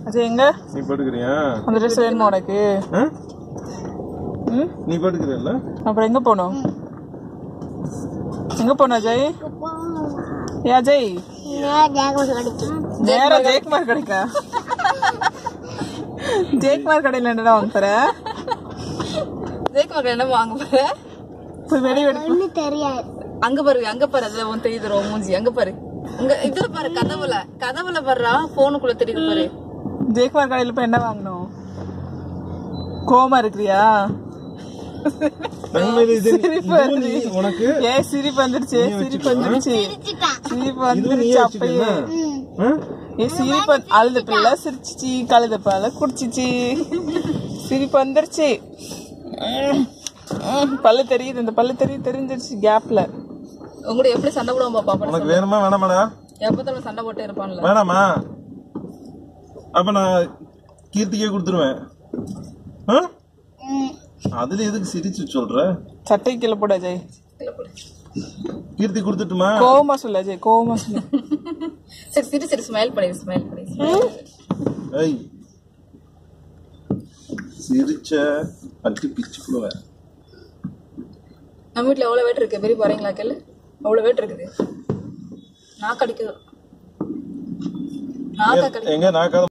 அஜய் எங்க நீ படுக்கிறியா அந்த ட்ரெஸ் வேணுமா உனக்கு ஆ? ம் நீ படுக்கிறல்ல அப்புறம் எங்க போகணும் எங்க போகணும் அஜய் ஏ அஜய் நேரா ஜெயக்குமார் கடைக்கா ஜெயக்குமார் கடையில என்னடா வாங்க போற ஜெயக்குமார் என்ன வாங்க போற போய் வெடி வெடி தெரியாது அங்க பாரு அங்க பாரு அதுல உன் தெரியுது உன் மூஞ்சி அங்க பாரு இங்க இதுல பாரு கதவுல கதவுல வர்றா போனுக்குள்ள தெரியுது பாரு ஜெயக்குமார் கடையில போய் என்ன வாங்கணும் கோமா இருக்கிறியா தங்கமயில இது நீ- சிரிப்பு இதுவும் வருது. நீ- உனக்கு ஏ சிரிப்பு வந்துருச்சு சிரிப்பு வந்துருச்சு சிரிப்பு இதுவும் நீ வந்துருச்சு அப்பயே வச்சுக்கல ஏ சிரிப்பு வந்து- அழுத பிள்ளை சிரிச்சிச்சு கழுத பிள்ளை குடிச்சிச்சு சிரிப்பு வந்துருச்சு உம். உம். பல்லு தெரியுது இந்த பல்லு தெரியுது தெரிஞ்சிருச்சு கேப்ல உங்களுடைய எப்படி சண்டை போடுவோம் பாப்பா உனக்கு வேணுமா வேணாமாடா எப்பத்தாலும் சண்டை போட்டே இருப்பான்ல வேணாமா அப்ப நான் கீர்த்திக்கே கொடுத்துருவேன் ஆ? அதுல எதுக்கு சிரிச்சு சொல்ற சட்டை கீழே போட அஜய் கீழே போடு. கீர்த்தி கொடுத்துட்டுமா கோவமா சொல்லு அஜய் கோவமா சொல்லு சரி சரி சரி ஸ்மைல் பண்ணி ஸ்மைல் பண்ணி ஐய் சிரிச்ச அட்டி பிச்சு போடுவேன் நம்ம வீட்ல எவ்வளவு வெயிட் இருக்கு பெரிய போறீங்களா கேளு அவ்வளவு வெயிட் இருக்குது நாக்கு அடிக்குது நாக்கா கடி எங்க நாக்காத